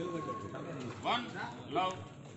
One, love.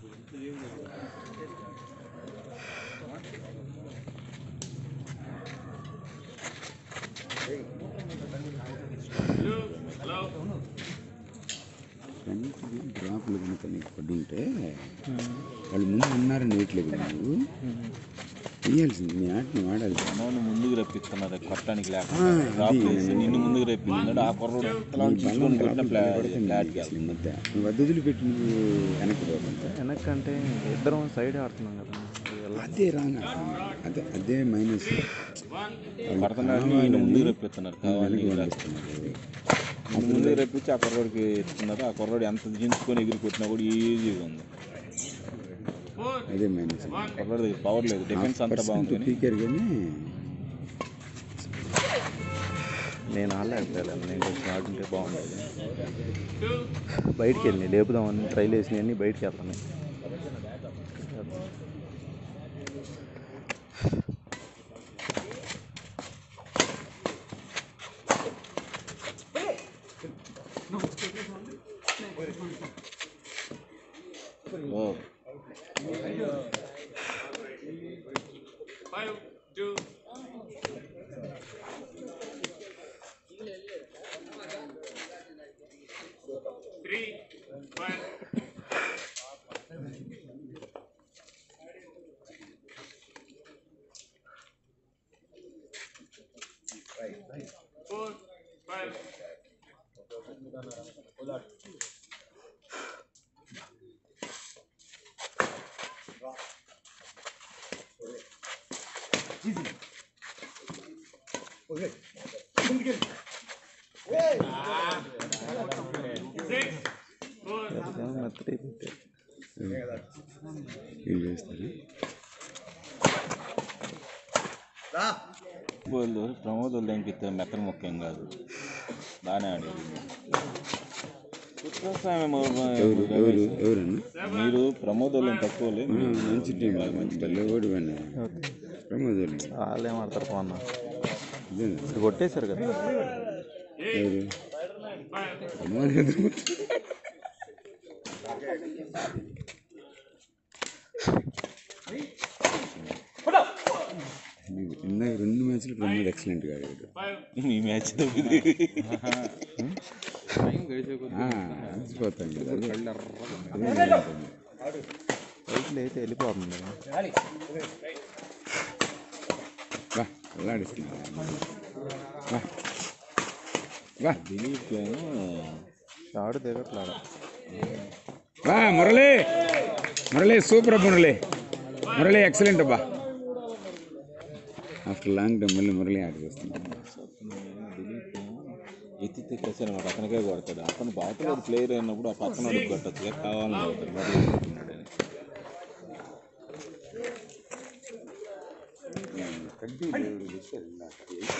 Two, love. ఫ్రెండ్స్కి డ్రాప్లు కనుక నీకు పడుంటే వాళ్ళు ముందు ఉన్నారని వేయట్లేదు నువ్వు వేయాల్సింది నీ ఆటని వాడాలి మనోని ముందుకు రప్పిస్తున్నారు కొట్టడానికి ఆ, లేకుండా డ్రాప్ అది. చేసి నిన్ను ముందుకు రప్పించాడు ఆ కుర్రోడు ఎంతలా నీ బలం చూసుకొని కొట్టిన ప్లా- పడుతుంది ఫ్లాట్ నీకు అసలు ఈ మధ్య నువ్వు వద్దులు పెట్టి నువ్వు వెనక్కి పోకుండా వెనక్కి అంటే ఇద్దరం సైడ్ ఆడుతున్నాం కదా ఎలా అదే రాంగ్ అదే అదే మైనస్ పడుతున్నాడు ఈయన ముందుకు రప్పిస్తున్నారు కావాలి వెనక్కి పంపిస్తున్నారు నిన్ను ముందుకు రప్పించి ఆ కుర్రోడికి ఎత్తుతున్నారు ఆ కుర్రోడు ఎంత దించుకొని ఎగిరి కొట్టినా కూడా ఈజీగా ఉంది అదే మైనస్ కుర్రోడి దగ్గర పవర్ లేదు డిఫెన్స్ అంతా బాగుంది కానీ పీకారు కానీ నేను ఆడలేకపోయాను నేను కొంచెం ఆడుంటే బాగుండేది బయటికి వెళ్ళి లేపుదామని ట్రైల్ వేసినవన్నీ బయటికి వెళ్తాను ఓ, Five, two. Three, five. Four, five. Six, four. మెత్తటి పెట్టారు ఏం చేస్తారు వాళ్ళు ప్రమోద్ వాళ్ళు దానికి మెత్తన ముఖ్యం కాదు బాగానే ఆడేది ఉత్సాహం ఎవరు ఎవరు ఎవరన్నా మీరు ప్రమోద్ వాళ్ళని తక్కువ లేదు ఆ, మంచి టీం మంచి బల్లె కూడా విన్నా ప్రమోద్ వాళ్ళు ఏం ఆడతారు పోన్న అదే ఇప్పుడు కొట్టేశారు కదా ఎవరు ప్రమోద్ ఎదురు ఇందాక రెండు మ్యాచ్లు ప్రమోద్ ఎక్సలెంట్గా ఆడాడు మీ మ్యాచ్ తప్పింది ఆ, అలసిపోతాం కదా అదే. అదే ఉంటుంది. బయటలో అయితే వెళ్ళిపోతుంది వా వెళ్ళాడిస్తున్నా వా వా దిలీప్ ఏమో ఆడు దిగట్లాడ వా మురళి మురళి సూపర్ మురళి మురళి ఎక్సలెంట్ అబ్బా ఆఫ్టర్ లాంగ్ టైం మళ్ళీ మురళి ఆడికి వస్తున్నాడు దిలీప్ ఏమో ఎత్తితే కసి అనమాట అతనికే కొడతాడు అతను బాగా ప్లేయర్ అయినప్పుడు ఆ పక్కన వాడికి కొట్టచ్చు కావాలని కొడతాడు మరి ఏం కొడుతున్నాడు అని. కడ్డీ లేడు విషయాలు ఇందాక.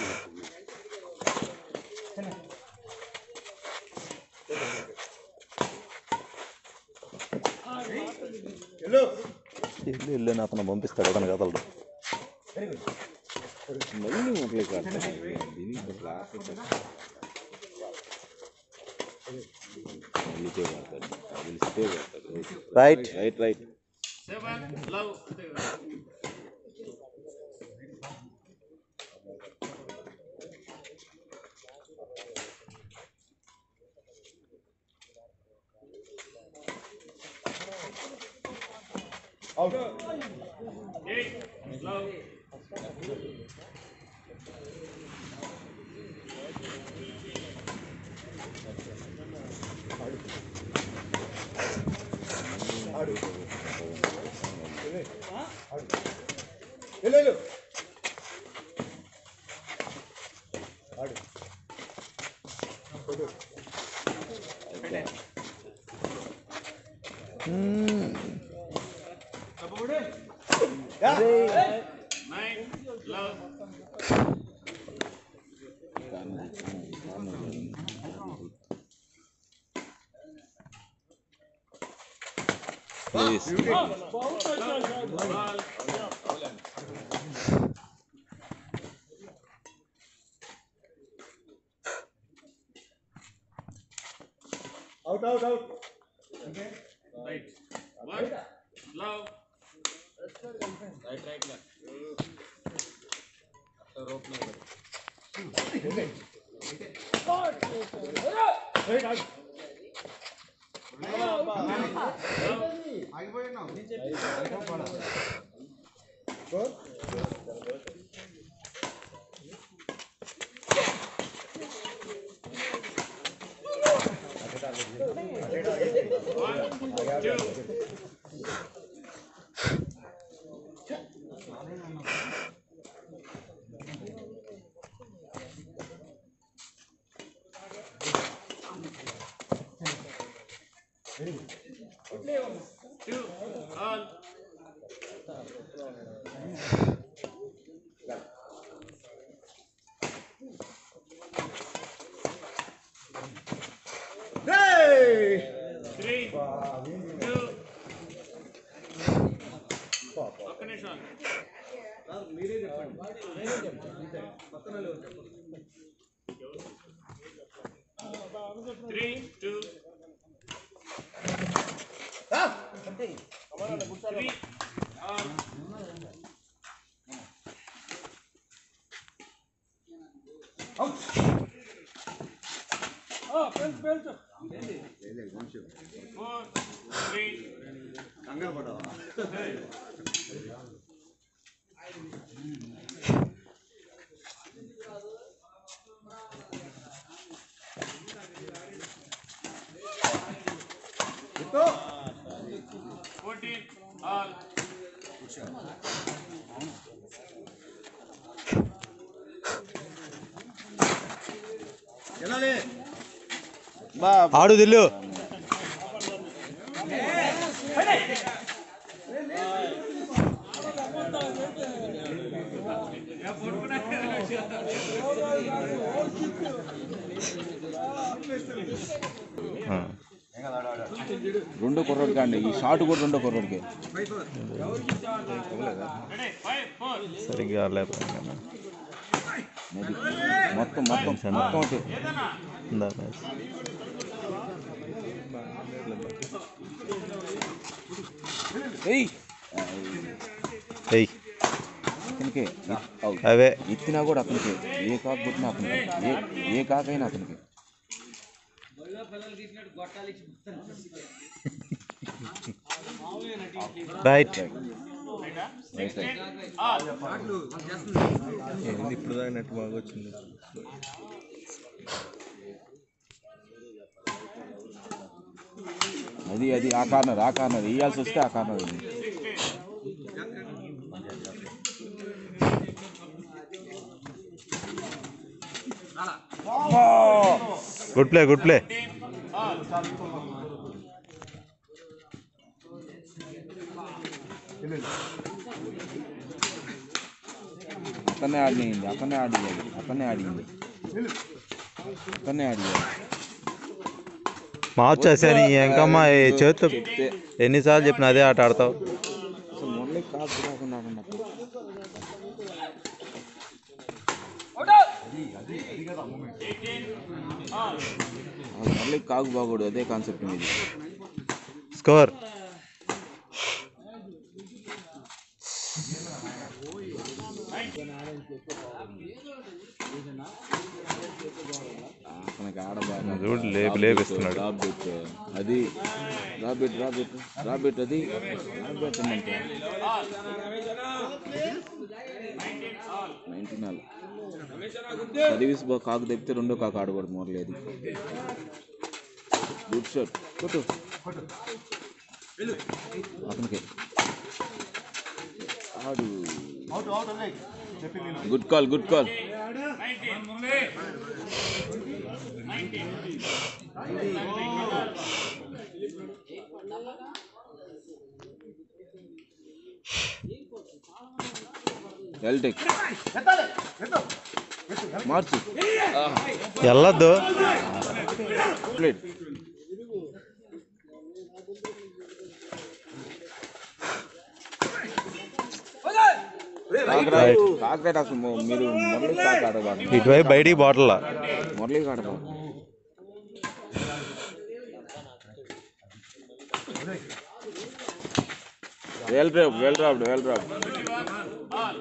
వెళ్ళి వెళ్ళని అతను పంపిస్తాడు అతను కదలడు మళ్ళీ మురళి కొడతాడు దిలీప్ అసలు ఆపేసాడు. మళ్ళీకే కొడతాడు గెలిస్తే కొడతాడు right right right Seven, love. Eight, love. Nine, love. Please Ball. Right. One. Love. Right, right, left. After rope number. One, two. Two, all. Three, two. ఒక్క నిమిషం three two three four three fourteen all ఆడు దిల్లు ఆ, రెండో కుర్రోడు కాండి ఈ shot కూడా రెండో కుర్రోడికి రెడీ ఫైవ్ ఫోర్ సరిగ్గా లేకపోయింది కదా. మొత్తం మొత్తం మొత్తం ఒకటి ఏదన్నా ఇందా మ్యాచ్. ఏయ్ ఏయ్ అతనికి అవుట్. అవే ఎత్తినా కూడా అతనికి ఏ కాకు కొట్టినా అతనికి ఏ ఏ కాకైనా అతనికి రైట్ రైట్ రైట్ ఆల్ ఏంది ఇప్పుడు దాకా నెట్ బాగా వచ్చింది అది అది ఆ కార్నర్ ఆ కార్నర్ వేయాల్సి వస్తే ఆ కార్నర్ ఇది good play good play all అతనే ఆడియండి అతనే ఆడియాలి అతనే ఆడియండి అతనే ఆడియాలి మార్చేసాను ఇంకమ్మా ఈ చేతితో ఎన్నిసార్లు చెప్పిన అదే ఆట ఆడతావు అసలు మొన్న కాకు రాకుండా ఆడినప్పుడు అసలు మళ్ళీ కాకు బాగోడు అదే కాన్సెప్ట్ మీది స్కోర్ అతనికి ఆడబాగా చూడు లేపి లేపిస్తున్నాడు రాబెట్ అది రాబెట్ రాబెట్ రాబెట్ అది రాబెట్ అంటే నైన్టీ నాలుగు సర్వీస్ బా కాకు తప్పితే రెండో కాకు ఆడకూడదు మొరలేదు గుడ్ షాట్ కొట్టు అతనికి ఆడు గుడ్ కాల్ గుడ్ కాల్ ఎల్టెక్ మార్చు వెళ్ళొద్దు ప్లేట్ కాకరాయి కాకరాయి అసలు మొ- మీరు మురళి కాక ఆడబారు ఇటువైపు బయటికి బాటిల్ మురళి ఆడబారు well drop well drop well drop All.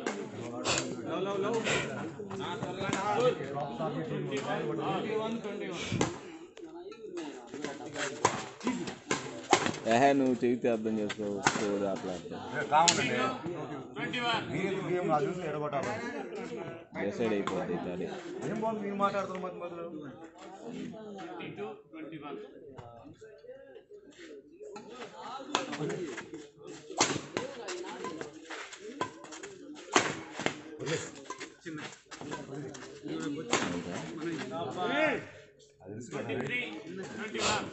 ఏహే నువ్వు చెబితే అర్థం చేసుకో చూడు అట్లా Twenty one. గేమ్ నా చూసి ఎడగొట్టాలి డిసైడ్ అయిపోద్ది అది ఏం బాగుంది మీరు మాట్లాడుతున్నారు మధ్య మధ్యలో Twenty two. Twenty one. Twenty three. Twenty one.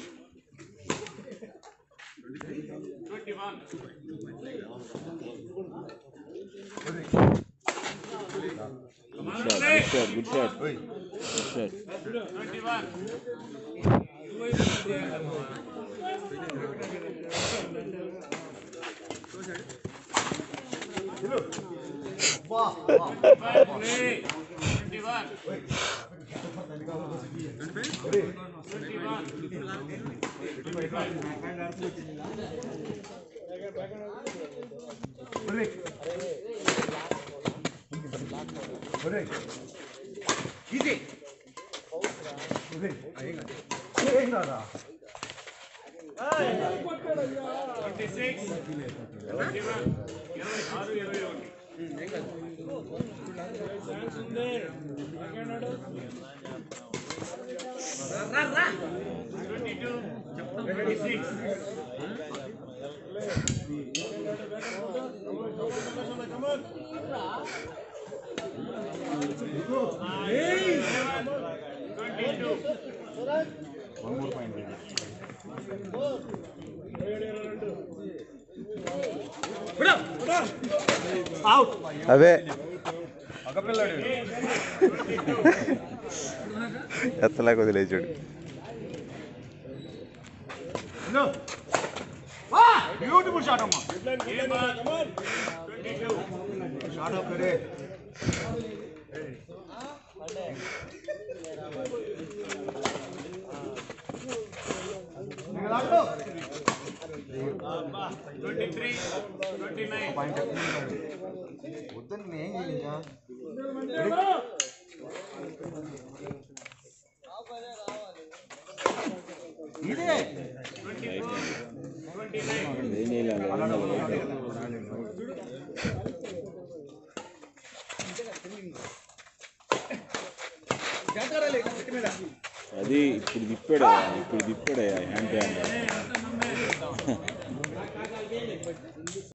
Twenty one. Good shot good shot good shot Twenty one. Twenty-five. Three. Twenty-one. Twenty-one. ఏం కాదా Twenty-six. Twenty-one. ఇరవై ఆరు ఇరవై ఒకటి Twenty-two. Twenty-six. Twenty-two. అవే మగపిల్లాడు ఎత్తలాగా వదిలేచాడు బ్యూటిఫుల్ షాట్ అమ్మా Twenty-two. షాట్ ఆఫ్ రే Twenty-three. Twenty-nine. వద్దని నేను ఏం చేయలేదా ఇదే Twenty-four. Twenty-nine. ఏం చేయాలి అది ఇప్పుడు తిప్పాడు ఇప్పుడు తిప్పాడు హ్యాండ్ హ్యాండ్